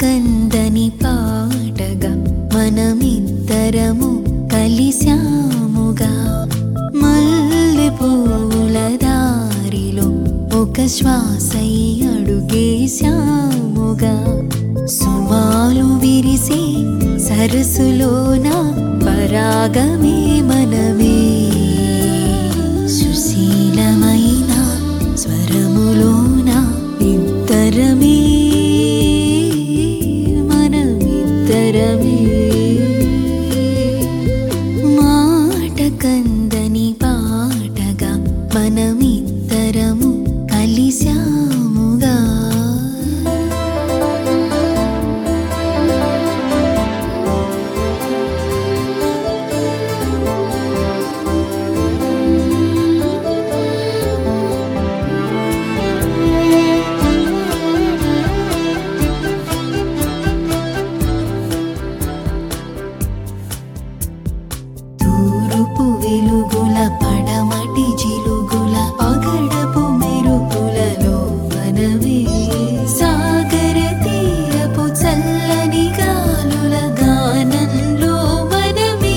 కందని పాటగా మనమిద్దరము కలిశాముగా మల్లె పూల దారిలో ఒక శ్వాసై అడుగేశాముగా సుమాలు విరిసే సరస్సులోన పరాగమే మనమే సుశీలమైన స్వరములోన ఇద్దరమే మనమిద్దరమే మాట కందని పాటగా మనమిద్దరము కలిశాముగా తూరుపు వెలుగుల పడమటి జిలుగుల పగడపు మెరుపులలో మనమే సాగర తీరపు చల్లని గాలుల గానంలో మనమే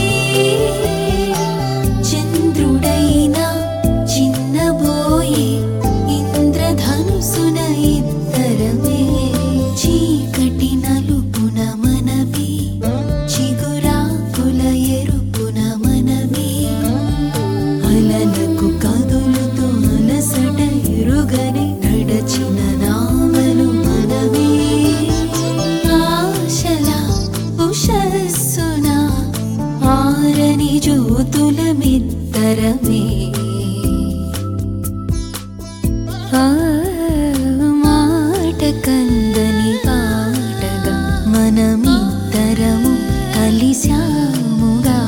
చంద్రుడైనా చిన్నబోయే ఇంద్రధనుసున ఇద్దరమే చీకటి నలుపున మనమే చిగురాకుల ఎరుపున మనమే అలలకు కదులుతూ అలసట ఎరుగని నడచిన నామలు మనమే ఆశల ఉషస్సున ఆరని జ్యోతుల మిత్తరమే ఆ మాట కందని పాటగా మనమిద్దరము కలిశాముగా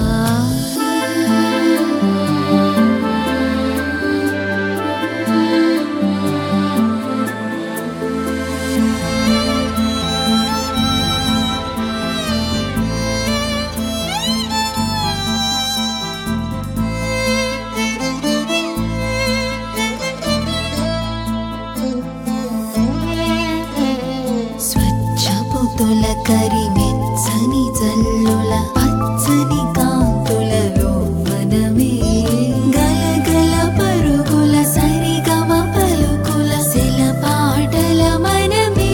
స్వచ్ఛపు తొలకరి మెచ్చని జల్లుల పచ్చని కాంతులలో మనమే గలగల పరుగుల సరిగమ పలుకుల శిలపాటల మనమే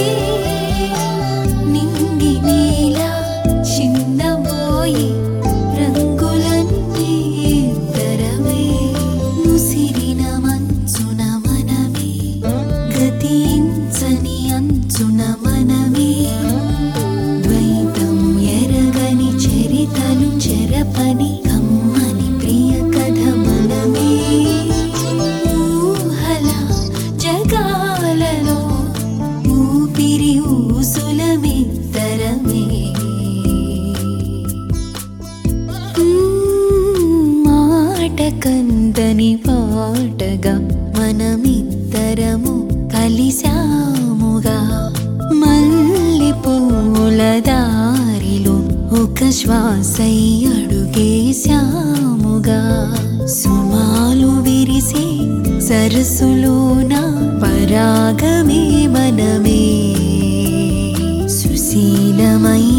నింగి నీల చిన్నబోయి రంగులన్నీ ఇద్దరమే ముసిరిన మంచున మనమే గతించని అంచున మనమే ద్వైతం ఎరగని చరితలు చెరపని కమ్మని ప్రియ కథ మనమే ఊహల జగాలలో ఊపిరి ఊసులమిద్దరమే మాట కందని పాటగా మనమిద్దరము కలిశాముగా మల్లె పూల దారిలో ఒక శ్వాసై అడుగేశాముగా సుమాలు విరిసే సరస్సులోన పరాగమే మనమే సుశీలమై